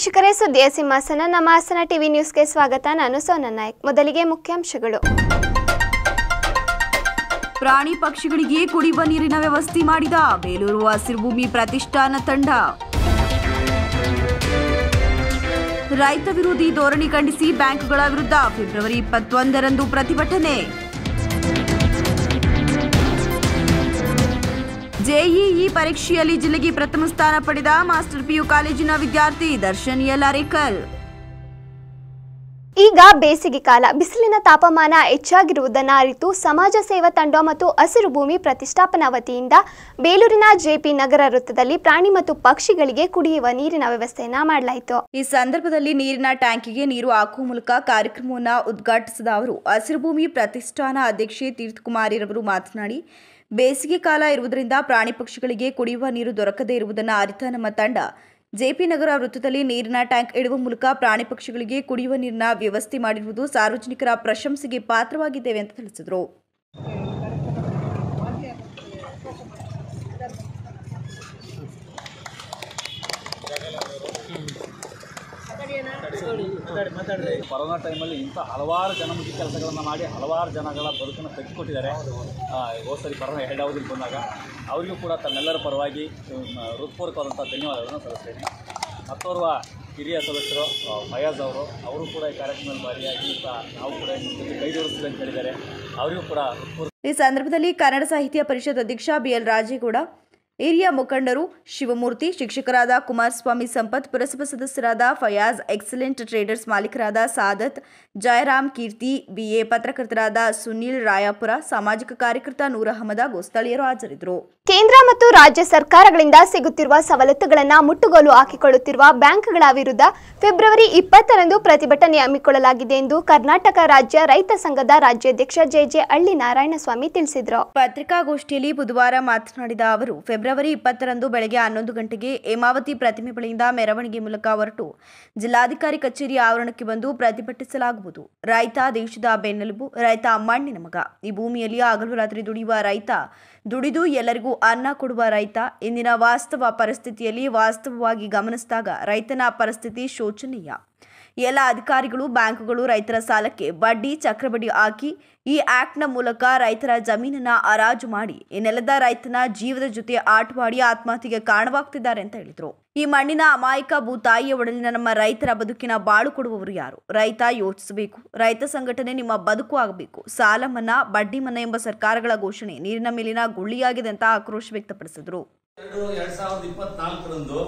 ವೀಕ್ಷಕರೇ ಸುದ್ದಿಯ ಸಿಂಹಾಸನ ನಮ್ಮ ಹಾಸನ ಟಿವಿ ನ್ಯೂಸ್ಗೆ ಸ್ವಾಗತ ನಾನು ಸೋನಾ ನಾಯಕ್ ಮೊದಲಿಗೆ ಮುಖ್ಯಾಂಶಗಳು ಪ್ರಾಣಿ ಪಕ್ಷಿಗಳಿಗೆ ಕುಡಿಯುವ ನೀರಿನ ವ್ಯವಸ್ಥೆ ಮಾಡಿದ ಬೇಲೂರು ಹಸಿರು ಭೂಮಿ ಪ್ರತಿಷ್ಠಾನ ತಂಡ ರೈತ ವಿರೋಧಿ ಧೋರಣೆ ಖಂಡಿಸಿ ಬ್ಯಾಂಕ್ಗಳ ವಿರುದ್ಧ ಫೆಬ್ರವರಿ ಇಪ್ಪತ್ತೊಂದರಂದು ಪ್ರತಿಭಟನೆ ಜೆಇಇ ಪರೀಕ್ಷೆಯಲ್ಲಿ ಜಿಲ್ಲೆಗೆ ಪ್ರಥಮ ಸ್ಥಾನ ಪಡೆದ ಮಾಸ್ಟರ್ ಪಿಯು ಕಾಲೇಜಿನ ವಿದ್ಯಾರ್ಥಿ ದರ್ಶನ್ ಎಲ್ ಅರೇಕಲ್ ಈಗ ಬೇಸಿಗೆ ಕಾಲ ಬಿಸಿಲಿನ ತಾಪಮಾನ ಹೆಚ್ಚಾಗಿರುವುದನ್ನು ಅರಿತು ಸಮಾಜ ಸೇವಾ ತಂಡ ಮತ್ತು ಹಸಿರು ಭೂಮಿ ಪ್ರತಿಷ್ಠಾಪನಾ ವತಿಯಿಂದ ಬೇಲೂರಿನ ಜೆಪಿ ನಗರ ವೃತ್ತದಲ್ಲಿ ಪ್ರಾಣಿ ಮತ್ತು ಪಕ್ಷಿಗಳಿಗೆ ಕುಡಿಯುವ ನೀರಿನ ವ್ಯವಸ್ಥೆಯನ್ನ ಮಾಡಲಾಯಿತು ಈ ಸಂದರ್ಭದಲ್ಲಿ ನೀರಿನ ಟ್ಯಾಂಕಿಗೆ ನೀರು ಹಾಕುವ ಮೂಲಕ ಕಾರ್ಯಕ್ರಮವನ್ನು ಉದ್ಘಾಟಿಸಿದ ಅವರು ಹಸಿರು ಭೂಮಿ ಪ್ರತಿಷ್ಠಾನ ಅಧ್ಯಕ್ಷೆ ತೀರ್ಥಕುಮಾರಿರವರು ಮಾತನಾಡಿ ಬೇಸಿಗೆ ಕಾಲ ಇರುವುದರಿಂದ ಪ್ರಾಣಿ ಪಕ್ಷಿಗಳಿಗೆ ಕುಡಿಯುವ ನೀರು ದೊರಕದೇ ಇರುವುದನ್ನು ಅರಿತ ನಮ್ಮ ತಂಡ ಜೆಪಿ ನಗರ ವೃತ್ತದಲ್ಲಿ ನೀರಿನ ಟ್ಯಾಂಕ್ ಇಡುವ ಮೂಲಕ ಪ್ರಾಣಿ ಪಕ್ಷಿಗಳಿಗೆ ಕುಡಿಯುವ ನೀರಿನ ವ್ಯವಸ್ಥೆ ಮಾಡಿರುವುದು ಸಾರ್ವಜನಿಕರ ಪ್ರಶಂಸೆಗೆ ಪಾತ್ರವಾಗಿದ್ದೇವೆ ಅಂತ ತಿಳಿಸಿದರು ಕೊರೋನಾ ಟೈಮಲ್ಲಿ ಇಂಥ ಹಲವಾರು ಜನಮುಖಿ ಕೆಲಸಗಳನ್ನು ಮಾಡಿ ಹಲವಾರು ಜನಗಳ ಬದುಕನ್ನು ಕಟ್ಟಿಕೊಟ್ಟಿದ್ದಾರೆ ಹೋದ ಸರಿ ಕೊರೋನಾ ಎರಡು ಅವಧಿಯಲ್ಲಿ ಬಂದಾಗ ಅವರಿಗೂ ಕೂಡ ತಮ್ಮೆಲ್ಲರ ಪರವಾಗಿ ಹ್ಮ್, ಹೃತ್ಪೂರ್ವಕವಾದಂಥ ಧನ್ಯವಾದಗಳನ್ನು ಸಲ್ಲಿಸ್ತೇನೆ ಮತ್ತೋರ್ವ ಹಿರಿಯ ಸದಸ್ಯರು ಆ, ಫಯಾಜ್ ಅವರು ಅವರು ಕೂಡ ಈ ಕಾರ್ಯಕ್ರಮದಲ್ಲಿ ಭಾಗಿಯಾಗಿ ಇಂಥ ನಾವು ಕೂಡ ನಿಮ್ಮ ಜೊತೆ ಕೈ ಜೋಡಿಸ್ತೀವಿ ಅಂತ ಹೇಳಿದ್ದಾರೆ ಅವರಿಗೂ ಕೂಡ ಹೃತ್ಪೂರ್ವಕ ಈ ಸಂದರ್ಭದಲ್ಲಿ ಕನ್ನಡ ಸಾಹಿತ್ಯ ಪರಿಷತ್ ಅಧ್ಯಕ್ಷ ಬಿಎಲ್ ರಾಜೇಗೌಡ ಹಿರಿಯ ಮುಖಂಡರು ಶಿವಮೂರ್ತಿ ಶಿಕ್ಷಕರಾದ ಕುಮಾರಸ್ವಾಮಿ ಸಂಪತ್ ಪುರಸಭಾ ಸದಸ್ಯರಾದ ಫಯಾಜ್ ಎಕ್ಸಲೆಂಟ್ ಟ್ರೇಡರ್ಸ್ ಮಾಲೀಕರಾದ ಸಾದತ್ ಜಯರಾಮ್ ಕೀರ್ತಿ ಬಿಎ ಪತ್ರಕರ್ತರಾದ ಸುನೀಲ್ ರಾಯಾಪುರ ಸಾಮಾಜಿಕ ಕಾರ್ಯಕರ್ತ ನೂರ್ ಅಹಮದ ಹಾಗೂ ಸ್ಥಳೀಯರು ಹಾಜರಿದ್ದರು ಕೇಂದ್ರ ಮತ್ತು ರಾಜ್ಯ ಸರ್ಕಾರಗಳಿಂದ ಸಿಗುತ್ತಿರುವ ಸವಲತ್ತುಗಳನ್ನು ಮುಟ್ಟುಗೋಲು ಹಾಕಿಕೊಳ್ಳುತ್ತಿರುವ ಬ್ಯಾಂಕ್ಗಳ ವಿರುದ್ಧ ಫೆಬ್ರವರಿ ಇಪ್ಪತ್ತರಂದು ಪ್ರತಿಭಟನೆ ಹಮ್ಮಿಕೊಳ್ಳಲಾಗಿದೆ ಎಂದು ಕರ್ನಾಟಕ ರಾಜ್ಯ ರೈತ ಸಂಘದ ರಾಜ್ಯಾಧ್ಯಕ್ಷ ಜೆಜೆ ಹಳ್ಳಿ ನಾರಾಯಣಸ್ವಾಮಿ ತಿಳಿಸಿದರು ಪತ್ರಿಕಾಗೋಷ್ಠಿಯಲ್ಲಿ ಬುಧವಾರ ಮಾತನಾಡಿದ ಅವರು ಫೆಬ್ರವರಿ ಇಪ್ಪತ್ತರಂದು ಬೆಳಗ್ಗೆ ಹನ್ನೊಂದು ಗಂಟೆಗೆ ಹೇಮಾವತಿ ಪ್ರತಿಮೆ ಬಳಿಯಿಂದ ಮೆರವಣಿಗೆ ಮೂಲಕ ಹೊರಟು ಜಿಲ್ಲಾಧಿಕಾರಿ ಕಚೇರಿ ಆವರಣಕ್ಕೆ ಬಂದು ಪ್ರತಿಭಟಿಸಲಾಗುವುದು ರೈತ ದೇಶದ ಬೆನ್ನೆಲುಬು ರೈತ ಮಣ್ಣಿನ ಮಗ ಈ ಭೂಮಿಯಲ್ಲಿ ಹಗಲು ರಾತ್ರಿ ದುಡಿಯುವ ರೈತ ದುಡಿದು ಎಲ್ಲರಿಗೂ ಅನ್ನ ಕೊಡುವ ರೈತ ಇಂದಿನ ವಾಸ್ತವ ಪರಿಸ್ಥಿತಿಯಲ್ಲಿ ವಾಸ್ತವವಾಗಿ ಗಮನಿಸಿದಾಗ ರೈತನ ಪರಿಸ್ಥಿತಿ ಶೋಚನೀಯ ಎಲ್ಲ ಅಧಿಕಾರಿಗಳು ಬ್ಯಾಂಕುಗಳು ರೈತರ ಸಾಲಕ್ಕೆ ಬಡ್ಡಿ ಚಕ್ರಬಡ್ಡಿ ಹಾಕಿ ಈ ಆಕ್ಟ್ನ ಮೂಲಕ ರೈತರ ಜಮೀನನ್ನ ಹರಾಜು ಮಾಡಿ ಈ ನೆಲದ ರೈತನ ಜೀವದ ಜೊತೆ ಆಟವಾಡಿ ಆತ್ಮಹತ್ಯೆಗೆ ಕಾರಣವಾಗ್ತಿದ್ದಾರೆ ಅಂತ ಹೇಳಿದ್ರು ಈ ಮಣ್ಣಿನ ಅಮಾಯಕ ಭೂತಾಯಿಯ ಒಡಲಿನ ನಮ್ಮ ರೈತರ ಬದುಕಿನ ಬಾಳು ಕೊಡುವವರು ಯಾರು ರೈತ ಯೋಚಿಸಬೇಕು ರೈತ ಸಂಘಟನೆ ನಿಮ್ಮ ಬದುಕು ಆಗಬೇಕು ಸಾಲ ಮನ್ನಾ ಬಡ್ಡಿ ಮನ್ನಾ ಎಂಬ ಸರ್ಕಾರಗಳ ಘೋಷಣೆ ನೀರಿನ ಮೇಲಿನ ಗುಳ್ಳಿಯಾಗಿದೆ ಅಂತ ಆಕ್ರೋಶ ವ್ಯಕ್ತಪಡಿಸಿದ್ರು ಎರಡು ಎರಡ್ ಸಾವಿರದ ಇಪ್ಪತ್ನಾಲ್ಕರಂದು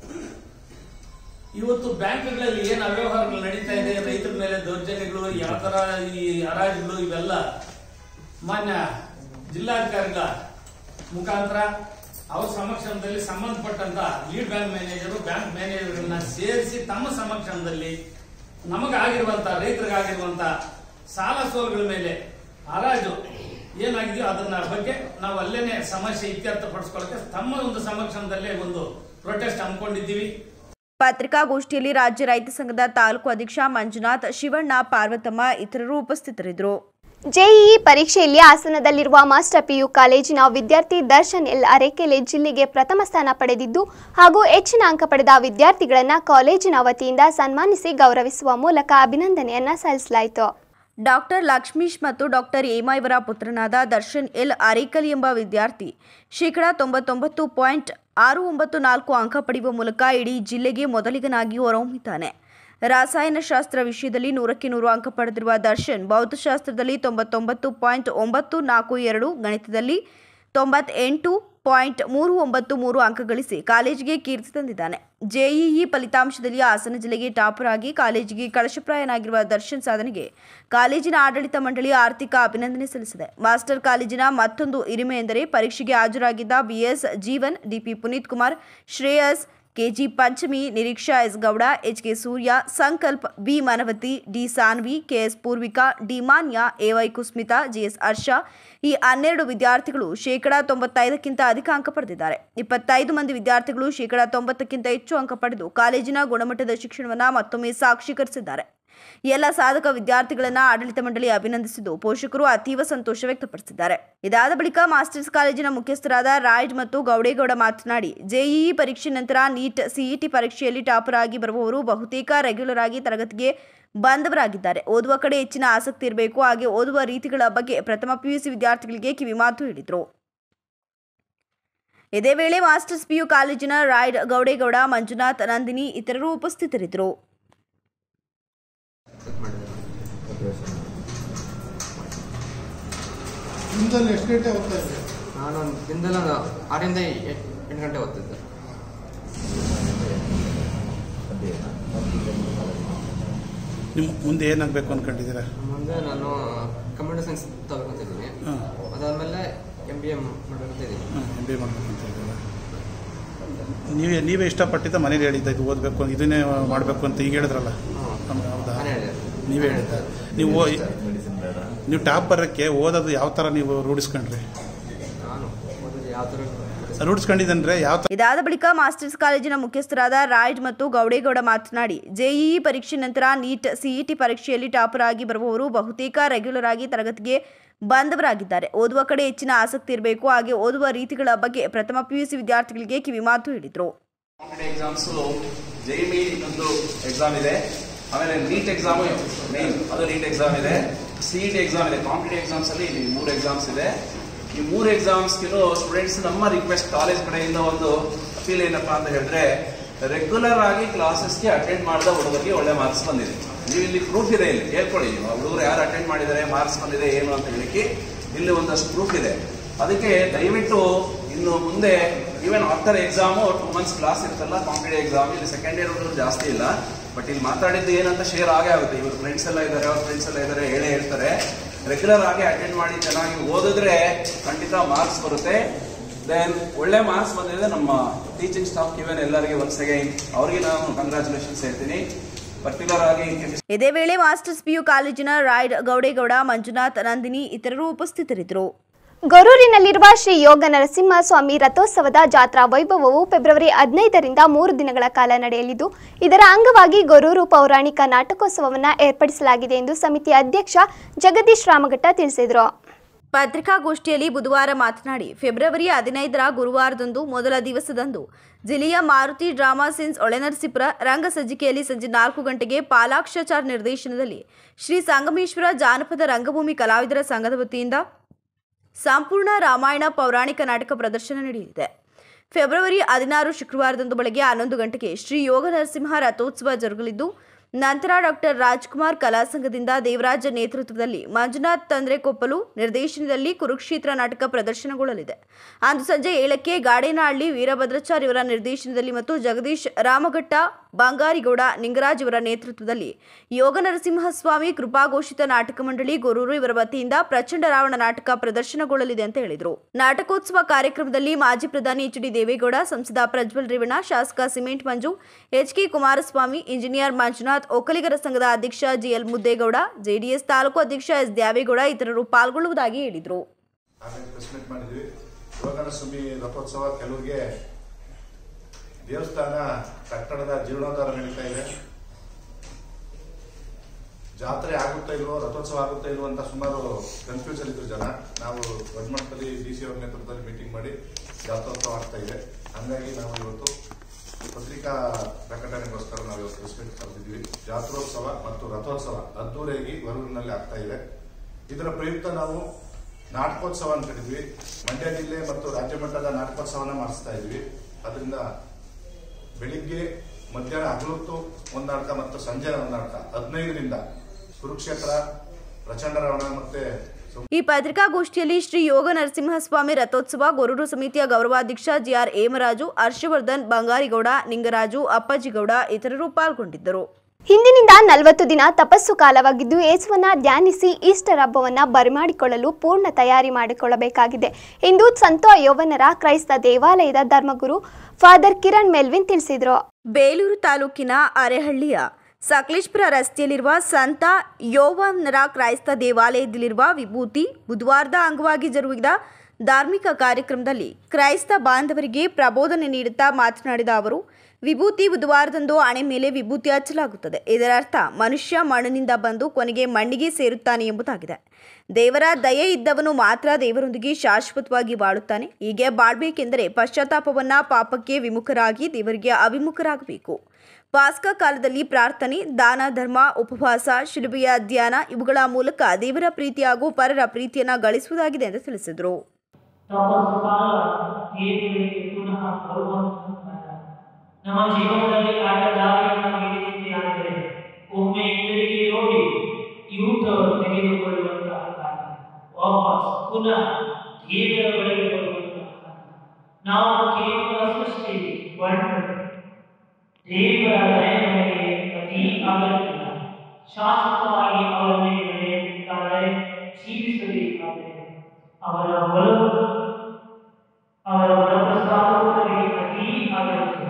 ಇವತ್ತು ಬ್ಯಾಂಕ್ಗಳಲ್ಲಿ ಏನ್ ಅವ್ಯವಹಾರಗಳು ನಡೀತಾ ಇದೆ ರೈತರ ಮೇಲೆ ದೌರ್ಜನ್ಯಗಳು ಯಾವ ತರ ಈ ಹರಾಜುಗಳು ಇವೆಲ್ಲ ಮಾನ್ಯ ಜಿಲ್ಲಾಧಿಕಾರಿಗಳ ಮುಖಾಂತರ ಅವ್ರ ಸಮಕ್ಷಮದಲ್ಲಿ ಸಂಬಂಧಪಟ್ಟಂತ ಲೀಡ್ ಬ್ಯಾಂಕ್ ಮ್ಯಾನೇಜರು ಬ್ಯಾಂಕ್ ಮ್ಯಾನೇಜರ್ಗಳನ್ನ ಸೇರಿಸಿ ತಮ್ಮ ಸಮಕ್ಷಮದಲ್ಲಿ ನಮಗಾಗಿರುವಂತ ರೈತರಿಗಾಗಿರುವಂತ ಸಾಲ ಸೋಲುಗಳ ಮೇಲೆ ಹರಾಜು ಏನಾಗಿದೆಯೋ ಅದನ್ನ ಬಗ್ಗೆ ನಾವು ಅಲ್ಲೇನೆ ಸಮಸ್ಯೆ ಇತ್ಯರ್ಥ ಪಡಿಸ್ಕೊಳ್ಳಕ್ಕೆ ತಮ್ಮ ಒಂದು ಸಮಕ್ಷಮದಲ್ಲೇ ಒಂದು ಪ್ರೊಟೆಸ್ಟ್ ಹಮ್ಮಿಕೊಂಡಿದ್ದೀವಿ ಪತ್ರಿಕಾಗೋಷ್ಠಿಯಲ್ಲಿ ರಾಜ್ಯ ರೈತ ಸಂಘದ ತಾಲೂಕು ಅಧ್ಯಕ್ಷ ಮಂಜುನಾಥ್ ಶಿವಣ್ಣ ಪಾರ್ವತಮ್ಮ ಇತರರು ಉಪಸ್ಥಿತರಿದ್ದರು ಜೆಇಇ ಪರೀಕ್ಷೆಯಲ್ಲಿ ಹಾಸನದಲ್ಲಿರುವ ಮಾಸ್ಟರ್ ಪಿಯು ಕಾಲೇಜಿನ ವಿದ್ಯಾರ್ಥಿ ದರ್ಶನ್ ಎಲ್ ಅರೇಕೆಲೆ ಜಿಲ್ಲೆಗೆ ಪ್ರಥಮ ಸ್ಥಾನ ಪಡೆದಿದ್ದು ಹಾಗೂ ಹೆಚ್ಚಿನ ಅಂಕ ಪಡೆದ ವಿದ್ಯಾರ್ಥಿಗಳನ್ನು ಕಾಲೇಜಿನ ವತಿಯಿಂದ ಸನ್ಮಾನಿಸಿ ಗೌರವಿಸುವ ಮೂಲಕ ಅಭಿನಂದನೆಯನ್ನ ಸಲ್ಲಿಸಲಾಯಿತು ಡಾಕ್ಟರ್ ಲಕ್ಷ್ಮೀಶ್ ಮತ್ತು ಡಾಕ್ಟರ್ ಹೇಮಾ ಇವರ ಪುತ್ರನಾದ ದರ್ಶನ್ ಎಲ್ ಅರೇಕಲ್ ಎಂಬ ವಿದ್ಯಾರ್ಥಿ ಶೇಕಡಾ ತೊಂಬತ್ತೊಂಬತ್ತು ಪಾಯಿಂಟ್ ಆರು ಒಂಬತ್ತು ನಾಲ್ಕು ಅಂಕ ಪಡೆಯುವ ಮೂಲಕ ಇಡೀ ಜಿಲ್ಲೆಗೆ ಮೊದಲಿಗನಾಗಿ ಹೊರಹೊಮ್ಮಿದ್ದಾನೆ ರಾಸಾಯನಶಾಸ್ತ್ರ ವಿಷಯದಲ್ಲಿ ನೂರಕ್ಕೆ ನೂರು ಅಂಕ ಪಡೆದಿರುವ ದರ್ಶನ್ ಭೌತಶಾಸ್ತ್ರದಲ್ಲಿ ತೊಂಬತ್ತೊಂಬತ್ತು ಪಾಯಿಂಟ್ ಒಂಬತ್ತು ನಾಲ್ಕು ಎರಡು ಗಣಿತದಲ್ಲಿ ತೊಂಬತ್ತೆಂಟು ಪಾಯಿಂಟ್ ಮೂರು ಒಂಬತ್ತು ಮೂರು ಅಂಕ ಗಳಿಸಿ ಕಾಲೇಜಿಗೆ ಕೀರ್ತಿ ತಂದಿದ್ದಾನೆ ಜೆಇಇ ಫಲಿತಾಂಶದಲ್ಲಿ ಹಾಸನ ಜಿಲ್ಲೆಗೆ ಟಾಪರ್ ಆಗಿ ಕಾಲೇಜಿಗೆ ಕಳಶಪ್ರಾಯನಾಗಿರುವ ದರ್ಶನ್ ಸಾಧನೆಗೆ ಕಾಲೇಜಿನ ಆಡಳಿತ ಮಂಡಳಿ ಆರ್ಥಿಕ ಅಭಿನಂದನೆ ಸಲ್ಲಿಸಿದೆ ಮಾಸ್ಟರ್ ಕಾಲೇಜಿನ ಮತ್ತೊಂದು ಹಿರಿಮೆ ಎಂದರೆ ಪರೀಕ್ಷೆಗೆ ಹಾಜರಾಗಿದ್ದ BS Jeevan DP Puneeth Kumar Shreyas KG Panchami Niriksha S Gowda H K Surya Sankalp B Manavati D Saanvi KS Poorvika D Manya AY Kusmitha GS Harsha ಈ ಹನ್ನೆರಡು ವಿದ್ಯಾರ್ಥಿಗಳು ಶೇಕಡಾ ತೊಂಬತ್ತೈದಕ್ಕಿಂತ ಅಧಿಕ ಅಂಕ ಪಡೆದಿದ್ದಾರೆ ಇಪ್ಪತ್ತೈದು ಮಂದಿ ವಿದ್ಯಾರ್ಥಿಗಳು ಶೇಕಡಾ ತೊಂಬತ್ತಕ್ಕಿಂತ ಹೆಚ್ಚು ಅಂಕ ಪಡೆದು ಕಾಲೇಜಿನ ಗುಣಮಟ್ಟದ ಶಿಕ್ಷಣವನ್ನು ಮತ್ತೊಮ್ಮೆ ಸಾಕ್ಷೀಕರಿಸಿದ್ದಾರೆ ಎಲ್ಲ ಸಾಧಕ ವಿದ್ಯಾರ್ಥಿಗಳನ್ನು ಆಡಳಿತ ಮಂಡಳಿ ಅಭಿನಂದಿಸಿದ್ದು ಪೋಷಕರು ಅತೀವ ಸಂತೋಷ ವ್ಯಕ್ತಪಡಿಸಿದ್ದಾರೆ ಇದಾದ ಬಳಿಕ ಮಾಸ್ಟರ್ಸ್ ಕಾಲೇಜಿನ ಮುಖ್ಯಸ್ಥರಾದ ರಾಯ್ಡ್ ಮತ್ತು ಗೌಡೇಗೌಡ ಮಾತನಾಡಿ ಜೆಇಇ ಪರೀಕ್ಷೆ ನಂತರ ನೀಟ್ ಸಿಇಟಿ ಪರೀಕ್ಷೆಯಲ್ಲಿ ಟಾಪರ್ ಆಗಿ ಬರುವವರು ಬಹುತೇಕ ರೆಗ್ಯುಲರ್ ಆಗಿ ತರಗತಿಗೆ ಬಂದವರಾಗಿದ್ದಾರೆ ಓದುವ ಕಡೆ ಹೆಚ್ಚಿನ ಆಸಕ್ತಿ ಇರಬೇಕು ಹಾಗೆ ಓದುವ ರೀತಿಗಳ ಬಗ್ಗೆ ಪ್ರಥಮ ಪಿಯುಸಿ ವಿದ್ಯಾರ್ಥಿಗಳಿಗೆ ಕಿವಿಮಾತು ಹೇಳಿದರು ಇದೇ ವೇಳೆ ಮಾಸ್ಟರ್ಸ್ ಪಿಯು ಕಾಲೇಜಿನ ರಾಯ್ಡ್ ಗೌಡೇಗೌಡ ಮಂಜುನಾಥ್ ನಂದಿನಿ ಇತರರು ಉಪಸ್ಥಿತರಿದ್ದರು ನಿಮ್ದಲ್ಲಿ ಎಷ್ಟು ಗಂಟೆ ಹೋಗ್ತಾ ಇದ್ದೆ ನಾನು ದಿನದಲ್ಲಿ ಒಂದು ಆರರಿಂದ ಎ- ಎಂಟು ಗಂಟೆ ಓದ್ತಿದ್ದೆ ನಿಮ್ಮ ಮುಂದೆ ಏನಾಗಬೇಕು ಅನ್ಕೊಂಡಿದ್ದೀರಾ ಮುಂದೆ ನಾನು ಕಂಪ್ಯೂಟರ್ ಸೈನ್ಸ್ ತಗೊಳ್ತಿದ್ದೀನಿ ಹಾಂ ಅದಾದಮೇಲೆ ಎಮ್ ಬಿ ಎಮ್ ಮಾಡ್ಬೇಕಂತಿದ್ದೀನಿ ಹಾಂ ಎಮ್ ಬಿ ಮಾಡಬೇಕು ಅಂತ ಇದ್ದೀರಾ ನೀವೇ ನೀವೇ ಇಷ್ಟಪಟ್ಟಿದ್ದ ಮನೇಲಿ ಹೇಳಿದ್ದ ಇದು ಓದಬೇಕು ಇದನ್ನೇ ಮಾಡಬೇಕು ಅಂತ ಈಗ ಹೇಳಿದ್ರಲ್ಲ ಆಮೇಲೆ ಹೌದಾ ನಾನು ಹೇಳಿದೆ ನೀವೇ ಹೇಳಿದ್ದ ನೀವು ಓ- ನೀವು ಟಾಪ್ ಬರೋಕ್ಕೆ ಓದೋದು ಯಾವ ಥರ ನೀವು ರೂಢಿಸ್ಕೊಂಡ್ರಿ ನಾನು ಓದೋದು ಯಾವ ಥರ ರೂಢಿಸ್ಕೊಂಡಿದ್ದಂದ್ರೆ ಯಾವ ಥರ ಇದಾದ ಬಳಿಕ ಮಾಸ್ಟರ್ಸ್ ಕಾಲೇಜಿನ ಮುಖ್ಯಸ್ಥರಾದ ರಾಯ್ಡ್ ಮತ್ತು ಗೌಡೇಗೌಡ ಮಾತನಾಡಿ ಜೆಇಇ ಪರೀಕ್ಷೆ ನಂತರ ನೀಟ್ ಸಿಇಟಿ ಪರೀಕ್ಷೆಯಲ್ಲಿ ಟಾಪರ್ ಆಗಿ ಬರುವವರು ಬಹುತೇಕ ರೆಗ್ಯುಲರ್ ಆಗಿ ತರಗತಿಗೆ ಬಂದವರಾಗಿದ್ದಾರೆ ಓದುವ ಕಡೆ ಹೆಚ್ಚಿನ ಆಸಕ್ತಿ ಇರಬೇಕು ಹಾಗೆ ಓದುವ ರೀತಿಗಳ ಬಗ್ಗೆ ಪ್ರಥಮ ಪಿಯುಸಿ ವಿದ್ಯಾರ್ಥಿಗಳಿಗೆ ಕಿವಿಮಾತು ಹೇಳಿದರು ಕಾಂಪಿಟೇಟಿವ್ ಎಕ್ಸಾಮ್ಸ್ ಜೆ ಮಿ ಒಂದು ಎಕ್ಸಾಮ್ ಇದೆ ಆಮೇಲೆ ನೀಟ್ ಎಕ್ಸಾಮ್ ಮೇನ್ ಅದು ನೀಟ್ ಎಕ್ಸಾಮ್ ಇದೆ ಸಿ ಟಿ ಎಕ್ಸಾಮ್ ಇದೆ ಕಾಂಪಿಟೇಟಿವ್ ಎಕ್ಸಾಮ್ಸ್ ಅಲ್ಲಿ ಇಲ್ಲಿ ಮೂರು ಎಕ್ಸಾಮ್ಸ್ ಇದೆ ಈ ಮೂರು ಎಕ್ಸಾಮ್ಸ್ಗೂ ಸ್ಟೂಡೆಂಟ್ಸ್ ನಮ್ಮ ರಿಕ್ವೆಸ್ಟ್ ಕಾಲೇಜ್ ಕಡೆಯಿಂದ ಒಂದು ಅಪೀಲ್ ಏನಪ್ಪಾ ಅಂತ ಹೇಳಿದ್ರೆ ರೆಗ್ಯುಲರ್ ಆಗಿ ಕ್ಲಾಸಸ್ಗೆ ಅಟೆಂಡ್ ಮಾಡಿದ ಹುಡುಗರಿಗೆ ಒಳ್ಳೆ ಮಾರ್ಕ್ಸ್ ಬಂದಿದೆ ನೀವು ಇಲ್ಲಿ ಪ್ರೂಫ್ ಇದೆ ಇಲ್ಲಿ ಹೇಳ್ಕೊಳ್ಳಿ ನೀವು ಆ ಹುಡುಗರು ಯಾರು ಅಟೆಂಡ್ ಮಾಡಿದ್ದಾರೆ ಮಾರ್ಕ್ಸ್ ಬಂದಿದೆ ಏನು ಅಂತ ಹೇಳಿಕ್ಕೆ ಇಲ್ಲಿ ಒಂದಷ್ಟು ಪ್ರೂಫ್ ಇದೆ ಅದಕ್ಕೆ ದಯವಿಟ್ಟು ಇನ್ನು ಮುಂದೆ even after exam two months class ಇರ್ತಲ್ಲ ಕಾಂಪಿಟೇಟಿವ್ ಎಕ್ಸಾಮ್ ಇಲ್ಲಿ ಸೆಕೆಂಡ್ ಇಯರ್ ಹುಡುಗರು ಜಾಸ್ತಿ ಇಲ್ಲ ಬಟ್ ಇಲ್ಲಿ ಮಾತಾಡಿದ್ದು ಏನಂತ ಶೇರ್ ಆಗೇ ಆಗುತ್ತೆ ಇವ್ರ ಫ್ರೆಂಡ್ಸ್ ಎಲ್ಲ ಇದ್ದಾರೆ ಅವ್ರ ಫ್ರೆಂಡ್ಸ್ ಎಲ್ಲ ಇದ್ದಾರೆ ಹೇಳೇ ಹೇಳ್ತಾರೆ ರೆಗ್ಯುಲರ್ ಆಗಿ ಅಟೆಂಡ್ ಮಾಡಿ ಚೆನ್ನಾಗಿ ಓದಿದ್ರೆ ಖಂಡಿತ ಮಾರ್ಕ್ಸ್ ಬರುತ್ತೆ ದೆನ್ ಒಳ್ಳೆ ಮಾರ್ಕ್ಸ್ ಬಂದಿದೆ ನಮ್ಮ ಟೀಚಿಂಗ್ ಸ್ಟಾಫ್ ಇವನ್ ಎಲ್ಲರಿಗೆ ಒನ್ಸ್ ಅಗೈನ್ ಅವ್ರಿಗೆ ನಾನು ಕಂಗ್ರ್ಯಾಚುಲೇಷನ್ಸ್ ಹೇಳ್ತೀನಿ ಪರ್ಟಿಕ್ಯುಲರ್ ಆಗಿ ಇದೇ ವೇಳೆ ಮಾಸ್ಟರ್ಸ್ ಪಿಯು ಕಾಲೇಜಿನ ರಾಯ್ಡ್ ಗೌಡೇಗೌಡ ಮಂಜುನಾಥ್ ನಂದಿನಿ ಇತರರು ಉಪಸ್ಥಿತರಿದ್ದರು ಗೊರೂರಿನಲ್ಲಿರುವ ಶ್ರೀ ಯೋಗ ನರಸಿಂಹ ಸ್ವಾಮಿ ರಥೋತ್ಸವದ ಜಾತ್ರಾ ವೈಭವವು ಫೆಬ್ರವರಿ ಹದಿನೈದರಿಂದ ಮೂರು ದಿನಗಳ ಕಾಲ ನಡೆಯಲಿದ್ದು ಇದರ ಅಂಗವಾಗಿ ಗೊರೂರು ಪೌರಾಣಿಕ ನಾಟಕೋತ್ಸವವನ್ನು ಏರ್ಪಡಿಸಲಾಗಿದೆ ಎಂದು ಸಮಿತಿ ಅಧ್ಯಕ್ಷ ಜಗದೀಶ್ ರಾಮಘಟ್ಟ ತಿಳಿಸಿದರು ಪತ್ರಿಕಾಗೋಷ್ಠಿಯಲ್ಲಿ ಬುಧವಾರ ಮಾತನಾಡಿ ಫೆಬ್ರವರಿ ಹದಿನೈದರ ಗುರುವಾರದಂದು ಮೊದಲ ದಿವಸದಂದು ಜಿಲ್ಲೆಯ ಮಾರುತಿ ಡ್ರಾಮಾ ಸಿನ್ಸ್ ಒಳೆನರಸೀಪುರ ರಂಗ ಸಜ್ಜಿಕೆಯಲ್ಲಿ ಸಂಜೆ ನಾಲ್ಕು ಗಂಟೆಗೆ ಪಾಲಾಕ್ಷಾಚಾರ್ ನಿರ್ದೇಶನದಲ್ಲಿ ಶ್ರೀ ಸಂಗಮೇಶ್ವರ ಜಾನಪದ ರಂಗಭೂಮಿ ಕಲಾವಿದರ ಸಂಘದ ವತಿಯಿಂದ ಸಂಪೂರ್ಣ ರಾಮಾಯಣ ಪೌರಾಣಿಕ ನಾಟಕ ಪ್ರದರ್ಶನ ನಡೆಯಲಿದೆ ಫೆಬ್ರವರಿ ಹದಿನಾರು ಶುಕ್ರವಾರದಂದು ಬೆಳಗ್ಗೆ ಹನ್ನೊಂದು ಗಂಟೆಗೆ ಶ್ರೀ ಯೋಗ ನರಸಿಂಹ ರಥೋತ್ಸವ ಜರುಗಲಿದ್ದು ನಂತರ ಡಾಕ್ಟರ್ ರಾಜ್ಕುಮಾರ್ ಕಲಾ ಸಂಘದಿಂದ ದೇವರಾಜ ನೇತೃತ್ವದಲ್ಲಿ ಮಂಜುನಾಥ್ ತಂದ್ರೆಕೊಪ್ಪಲು ನಿರ್ದೇಶನದಲ್ಲಿ ಕುರುಕ್ಷೇತ್ರ ನಾಟಕ ಪ್ರದರ್ಶನಗೊಳ್ಳಲಿದೆ ಅಂದು ಸಂಜೆ ಏಳಕ್ಕೆ ಗಾಡೇನಹಳ್ಳಿ ವೀರಭದ್ರಾಚಾರ್ಯ ಇವರ ನಿರ್ದೇಶನದಲ್ಲಿ ಮತ್ತು ಜಗದೀಶ್ ರಾಮಘಟ್ಟ ಬಂಗಾರಿಗೌಡ ನಿಂಗರಾಜ್ ಇವರ ನೇತೃತ್ವದಲ್ಲಿ ಯೋಗ ನರಸಿಂಹಸ್ವಾಮಿ ಕೃಪಾಘೋಷಿತ ನಾಟಕ ಮಂಡಳಿ ಗೊರೂರು ಇವರ ವತಿಯಿಂದ ಪ್ರಚಂಡ ರಾವಣ ನಾಟಕ ಪ್ರದರ್ಶನಗೊಳ್ಳಲಿದೆ ಅಂತ ಹೇಳಿದರು ನಾಟಕೋತ್ಸವ ಕಾರ್ಯಕ್ರಮದಲ್ಲಿ ಮಾಜಿ ಪ್ರಧಾನಿ ಎಚ್ ಡಿ ದೇವೇಗೌಡ ಸಂಸದ ಪ್ರಜ್ವಲ್ ರೇವಣ್ಣ ಶಾಸಕ cement Manju H K Kumaraswamy engineer Manjunath ಒಕ್ಕಲಿಗರ ಸಂಘದ ಅಧ್ಯಕ್ಷ ಜಿಎಲ್ ಮುದ್ದೇಗೌಡ ಜೆಡಿಎಸ್ ತಾಲೂಕು ಅಧ್ಯಕ್ಷ ಎಸ್ ದ್ಯಾವೇಗೌಡ ಇತರರು ಪಾಲ್ಗೊಳ್ಳುವುದಾಗಿ ಹೇಳಿದರು ಆಮೇಲೆ ಪ್ರೆಸ್ ಮೀಟ್ ಮಾಡಿದ್ವಿ ಯೋಗನ ಸ್ವಾಮಿ ರಥೋತ್ಸವ ಕೆಲವರಿಗೆ ದೇವಸ್ಥಾನ ಕಟ್ಟಡದ ಜೀರ್ಣೋದ್ಧಾರ ನಡೀತಾ ಇದೆ ಜಾತ್ರೆ ಆಗುತ್ತಾ ಇಲ್ವೋ ರಥೋತ್ಸವ ಆಗುತ್ತಾ ಇಲ್ವೋ ಅಂತ ಸುಮಾರು ಕನ್ಫ್ಯೂಸ್ ಇದ್ರು ಜನ ನಾವು ದೊಡ್ಡ ಮಟ್ಟದಲ್ಲಿ ಡಿ ಸಿ ಅವ್ರ ನೇತೃತ್ವದಲ್ಲಿ ಮೀಟಿಂಗ್ ಮಾಡಿ ಜಾತ್ರೋತ್ಸವ ಆಗ್ತಾ ಇದೆ ಹಂಗಾಗಿ ನಾವು ಇವತ್ತು ಪತ್ರಿಕಾ ಪ್ರಕಟಣೆಗೋಸ್ಕರ ನಾವು ಇವತ್ತು ಪ್ರೆಸ್ ಮೀಟ್ ಕರೆದಿದ್ವಿ ಜಾತ್ರೋತ್ಸವ ಮತ್ತು ರಥೋತ್ಸವ ಅದ್ದೂರಿಯಾಗಿ ವರೂರಿನಲ್ಲಿ ಆಗ್ತಾ ಇದೆ ಇದರ ಪ್ರಯುಕ್ತ ನಾವು ನಾಟಕೋತ್ಸವ ಅನ್ಕೊಂಡಿದ್ವಿ ಮಂಡ್ಯ ಜಿಲ್ಲೆ ಮತ್ತು ರಾಜ್ಯ ಮಟ್ಟದ ನಾಟಕೋತ್ಸವನ ಮಾಡಿಸ್ತಾ ಇದ್ವಿ ಅದರಿಂದ ಬೆಳಿಗ್ಗೆ ಮಧ್ಯಾಹ್ನ ಹಗಲೊತ್ತು ಒಂದು ನಾಟಕ ಮತ್ತು ಸಂಜೆ ಒಂದು ನಾಟಕ ಹದಿನೈದರಿಂದ ಕುರುಕ್ಷೇತ್ರ ಪ್ರಚಂಡ ರಾವಣ ಮತ್ತೆ ಸಂ- ಈ ಪತ್ರಿಕಾಗೋಷ್ಠಿಯಲ್ಲಿ ಶ್ರೀ ಯೋಗ ನರಸಿಂಹಸ್ವಾಮಿ ರಥೋತ್ಸವ ಗೊರೂರು ಸಮಿತಿಯ ಗೌರವಾಧ್ಯಕ್ಷ ಜಿಆರ್ ಹೇಮರಾಜು ಹರ್ಷವರ್ಧನ್ ಬಂಗಾರಿಗೌಡ ನಿಂಗರಾಜು ಅಪ್ಪಾಜಿಗೌಡ ಇತರರು ಪಾಲ್ಗೊಂಡಿದ್ದರು ಹಿಂದಿನಿಂದ ನಲವತ್ತು ದಿನ ತಪಸ್ಸು ಕಾಲವಾಗಿದ್ದು ಯೇಸುವನ್ನ ಧ್ಯಾನಿಸಿ ಈಸ್ಟರ್ ಹಬ್ಬವನ್ನ ಬರಮಾಡಿಕೊಳ್ಳಲು ಪೂರ್ಣ ತಯಾರಿ ಮಾಡಿಕೊಳ್ಳಬೇಕಾಗಿದೆ ಎಂದು ಸಂತ ಯೌವನರ ಕ್ರೈಸ್ತ ದೇವಾಲಯದ ಧರ್ಮಗುರು ಫಾದರ್ ಕಿರಣ್ ಮೆಲ್ವಿನ್ ತಿಳಿಸಿದರು ಬೇಲೂರು ತಾಲೂಕಿನ ಅರೆಹಳ್ಳಿಯ ಸಕಲೇಶ್ಪುರ ರಸ್ತೆಯಲ್ಲಿರುವ ಸಂತ ಯೋವನರ ಕ್ರೈಸ್ತ ದೇವಾಲಯದಲ್ಲಿರುವ ವಿಭೂತಿ ಬುಧವಾರದ ಅಂಗವಾಗಿ ಜರುಗಿದ ಧಾರ್ಮಿಕ ಕಾರ್ಯಕ್ರಮದಲ್ಲಿ ಕ್ರೈಸ್ತ ಬಾಂಧವರಿಗೆ ಪ್ರಬೋಧನೆ ನೀಡುತ್ತಾ ಮಾತನಾಡಿದ ಅವರು ವಿಭೂತಿ ಬುಧವಾರದಂದು ಹಣೆ ಮೇಲೆ ವಿಭೂತಿ ಹಚ್ಚಲಾಗುತ್ತದೆ ಇದರರ್ಥ ಮನುಷ್ಯ ಮಣ್ಣಿನಿಂದ ಬಂದು ಕೊನೆಗೆ ಮಣ್ಣಿಗೆ ಸೇರುತ್ತಾನೆ ಎಂಬುದಾಗಿದೆ ದೇವರ ದಯೆ ಇದ್ದವನು ಮಾತ್ರ ದೇವರೊಂದಿಗೆ ಶಾಶ್ವತವಾಗಿ ಬಾಳುತ್ತಾನೆ ಹೀಗೆ ಬಾಳ್ಬೇಕೆಂದರೆ ಪಶ್ಚಾತ್ತಾಪವನ್ನ ಪಾಪಕ್ಕೆ ವಿಮುಖರಾಗಿ ದೇವರಿಗೆ ಅವಿಮುಖರಾಗಬೇಕು ಪಾಸ್ಕ ಕಾಲದಲ್ಲಿ ಪ್ರಾರ್ಥನೆ ದಾನ ಧರ್ಮ ಉಪವಾಸ ಶಿಲುಬೆಯ ಧ್ಯಾನ ಇವುಗಳ ಮೂಲಕ ದೇವರ ಪ್ರೀತಿ ಹಾಗೂ ಪರರ ಪ್ರೀತಿಯನ್ನ ಗಳಿಸುವುದಾಗಿದೆ ಎಂದು ತಿಳಿಸಿದರು ತಪಸ್ಸು ಕಾಲ ದೇವರಿಗೆ ಪುನಃ ಬರುವಂತಹ ನಮ್ಮ ಜೀವನದಲ್ಲಿ ಆಟ ದಾರಿಯನ್ನು ಹಿಡಿದಿದ್ದೆ ಆದರೆ ಒಮ್ಮೆ ಹಿಂದಿರುಗಿ ನೋಡಿ ಯೂತವರು ತೆಗೆದುಕೊಳ್ಳುವಂತಹ ಕಾಲ ವಾಪಸ್ ಪುನಃ ದೇವರ ಬಳಿಗೆ ಬರುವಂತಹ ಕಾಲ ನಾವು ಕೇವಲ ಸೃಷ್ಟಿ ಬಣ್ಣ ದೇವರ ದಯೆಯ ಮೇಲೆ ಅತಿ ಅಗತ್ಯ ಶಾಶ್ವತವಾಗಿ ಅವರ ಮೇಲೆ ನಡೆಯಬೇಕಾದರೆ ಜೀವಿಸಬೇಕಾದರೆ ಅವರ ಒಲವು ಅವರ ವರಪ್ರಸಾದವು ನಮಗೆ ಅತಿ ಅಗತ್ಯ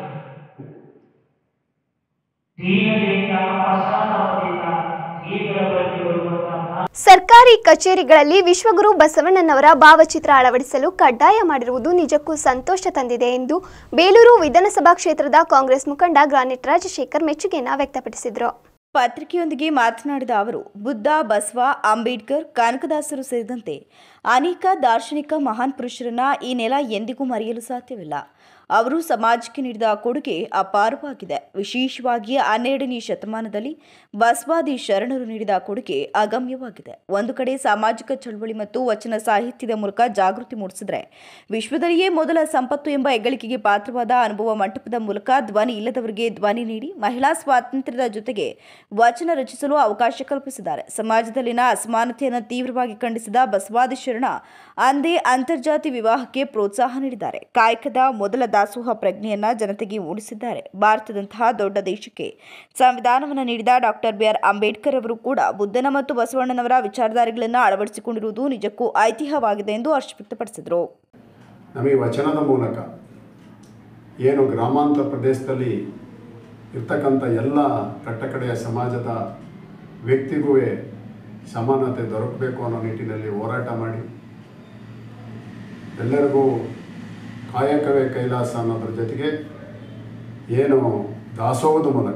ದೀನತೆಯಿಂದ ಪಶ್ಚಾತ್ತಾಪದಿಂದ ದೇವರ ಬಳಿಗೆ ಬರುವಂತಹ ಸರ್ಕಾರಿ ಕಚೇರಿಗಳಲ್ಲಿ ವಿಶ್ವಗುರು ಬಸವಣ್ಣನವರ ಭಾವಚಿತ್ರ ಅಳವಡಿಸಲು ಕಡ್ಡಾಯ ಮಾಡಿರುವುದು ನಿಜಕ್ಕೂ ಸಂತೋಷ ತಂದಿದೆ ಎಂದು ಬೇಲೂರು ವಿಧಾನಸಭಾ ಕ್ಷೇತ್ರದ ಕಾಂಗ್ರೆಸ್ ಮುಖಂಡ ಗ್ರಾನಿಟ್ ರಾಜಶೇಖರ್ ಮೆಚ್ಚುಗೆಯನ್ನು ವ್ಯಕ್ತಪಡಿಸಿದರು ಪತ್ರಿಕೆಯೊಂದಿಗೆ ಮಾತನಾಡಿದ ಅವರು ಬುದ್ಧ ಬಸವ ಅಂಬೇಡ್ಕರ್ ಕನಕದಾಸರು ಸೇರಿದಂತೆ ಅನೇಕ ದಾರ್ಶನಿಕ ಮಹಾನ್ ಪುರುಷರನ್ನ ಈ ನೆಲ ಎಂದಿಗೂ ಮರೆಯಲು ಸಾಧ್ಯವಿಲ್ಲ ಅವರು ಸಮಾಜಕ್ಕೆ ನೀಡಿದ ಕೊಡುಗೆ ಅಪಾರವಾಗಿದೆ ವಿಶೇಷವಾಗಿ ಹನ್ನೆರಡನೇ ಶತಮಾನದಲ್ಲಿ ಬಸವಾದಿ ಶರಣರು ನೀಡಿದ ಕೊಡುಗೆ ಅಗಮ್ಯವಾಗಿದೆ ಒಂದು ಕಡೆ ಸಾಮಾಜಿಕ ಚಳವಳಿ ಮತ್ತು ವಚನ ಸಾಹಿತ್ಯದ ಮೂಲಕ ಜಾಗೃತಿ ಮೂಡಿಸಿದ್ರೆ ವಿಶ್ವದಲ್ಲಿಯೇ ಮೊದಲ ಸಂಪತ್ತು ಎಂಬ ಹೆಗ್ಗಳಿಕೆಗೆ ಪಾತ್ರವಾದ ಅನುಭವ ಮಂಟಪದ ಮೂಲಕ ಧ್ವನಿ ಇಲ್ಲದವರಿಗೆ ಧ್ವನಿ ನೀಡಿ ಮಹಿಳಾ ಸ್ವಾತಂತ್ರ್ಯದ ಜೊತೆಗೆ ವಚನ ರಚಿಸಲು ಅವಕಾಶ ಕಲ್ಪಿಸಿದ್ದಾರೆ ಸಮಾಜದಲ್ಲಿನ ಅಸಮಾನತೆಯನ್ನು ತೀವ್ರವಾಗಿ ಖಂಡಿಸಿದ ಬಸವಾದಿ ಶರಣ ಅಂದೇ ಅಂತರ್ಜಾತಿ ವಿವಾಹಕ್ಕೆ ಪ್ರೋತ್ಸಾಹ ನೀಡಿದ್ದಾರೆ ಕಾಯಕದ ಮೊದಲ ದಾಸೋಹ ಪ್ರಜ್ಞೆಯನ್ನ ಜನತೆಗೆ ಮೂಡಿಸಿದ್ದಾರೆ ಭಾರತದಂತಹ ದೊಡ್ಡ ದೇಶಕ್ಕೆ ಸಂವಿಧಾನವನ್ನು ನೀಡಿದ ಡಾಕ್ಟರ್ ಬಿ ಆರ್ ಅಂಬೇಡ್ಕರ್ ಅವರು ಕೂಡ ಬುದ್ಧನ ಮತ್ತು ಬಸವಣ್ಣನವರ ವಿಚಾರಧಾರೆಗಳನ್ನು ಅಳವಡಿಸಿಕೊಂಡಿರುವುದು ನಿಜಕ್ಕೂ ಐತಿಹ್ಯವಾಗಿದೆ ಎಂದು ಹರ್ಷ ವ್ಯಕ್ತಪಡಿಸಿದರು ನಮಗೆ ವಚನದ ಮೂಲಕ ಏನು ಗ್ರಾಮಾಂತರ ಪ್ರದೇಶದಲ್ಲಿ ಇರ್ತಕ್ಕಂಥ ಎಲ್ಲ ಕಟ್ಟಕಡೆಯ ಸಮಾಜದ ವ್ಯಕ್ತಿಗೂ ಸಮಾನತೆ ದೊರಕಬೇಕು ಅನ್ನೋ ನಿಟ್ಟಿನಲ್ಲಿ ಹೋರಾಟ ಮಾಡಿ ಎಲ್ಲರಿಗೂ ಕಾಯಕವೇ ಕೈಲಾಸ ಅನ್ನೋದ್ರ ಜೊತೆಗೆ ಏನು ದಾಸೋಹದ ಮೂಲಕ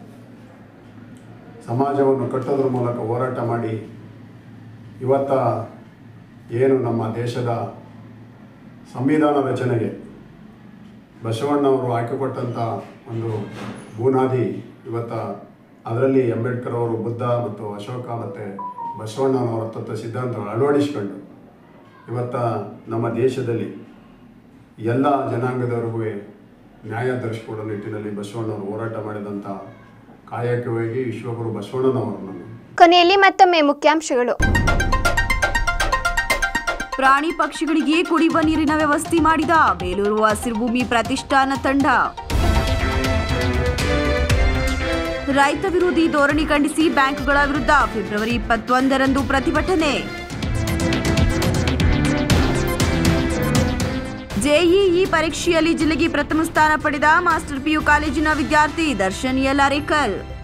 ಸಮಾಜವನ್ನು ಕಟ್ಟೋದ್ರ ಮೂಲಕ ಹೋರಾಟ ಮಾಡಿ ಇವತ್ತ ಏನು ನಮ್ಮ ದೇಶದ ಸಂವಿಧಾನ ರಚನೆಗೆ ಬಸವಣ್ಣವರು ಹಾಕಿಕೊಟ್ಟಂಥ ಒಂದು ಬೂನಾದಿ ಇವತ್ತ ಅದರಲ್ಲಿ ಅಂಬೇಡ್ಕರ್ ಅವರು ಬುದ್ಧ ಮತ್ತು ಅಶೋಕ ಮತ್ತು ಬಸವಣ್ಣನವರ ತತ್ವ ಸಿದ್ಧಾಂತಗಳು ಅಳವಡಿಸ್ಕೊಂಡು ಇವತ್ತ ನಮ್ಮ ದೇಶದಲ್ಲಿ ಎಲ್ಲ ಜನಾಂಗದವರಿಗೂ ನ್ಯಾಯ ದೊರಕಿಸಿಕೊಡೋ ನಿಟ್ಟಿನಲ್ಲಿ ಬಸವಣ್ಣವರು ಹೋರಾಟ ಮಾಡಿದಂಥ ಕಾಯಕವಾಗಿ ವಿಶ್ವಗುರು ಬಸವಣ್ಣನವರನ್ನು ಕೊನೆಯಲ್ಲಿ ಮತ್ತೊಮ್ಮೆ ಮುಖ್ಯಾಂಶಗಳು ಪ್ರಾಣಿ ಪಕ್ಷಿಗಳಿಗೆ ಕುಡಿಯುವ ನೀರಿನ ವ್ಯವಸ್ಥೆ ಮಾಡಿದ ಬೇಲೂರು ಹಸಿರು ಭೂಮಿ ಪ್ರತಿಷ್ಠಾನ ತಂಡ ರೈತ ವಿರೋಧಿ ಧೋರಣೆ ಖಂಡಿಸಿ ಬ್ಯಾಂಕ್ಗಳ ವಿರುದ್ಧ ಫೆಬ್ರವರಿ ಇಪ್ಪತ್ತೊಂದರಂದು ಪ್ರತಿಭಟನೆ ಜೆಇಇ ಪರೀಕ್ಷೆಯಲ್ಲಿ ಜಿಲ್ಲೆಗೆ ಪ್ರಥಮ ಸ್ಥಾನ ಪಡೆದ ಮಾಸ್ಟರ್ ಪಿಯು ಕಾಲೇಜಿನ ವಿದ್ಯಾರ್ಥಿ ದರ್ಶನ್ ಎಲ್ ಅರೇಕಲ್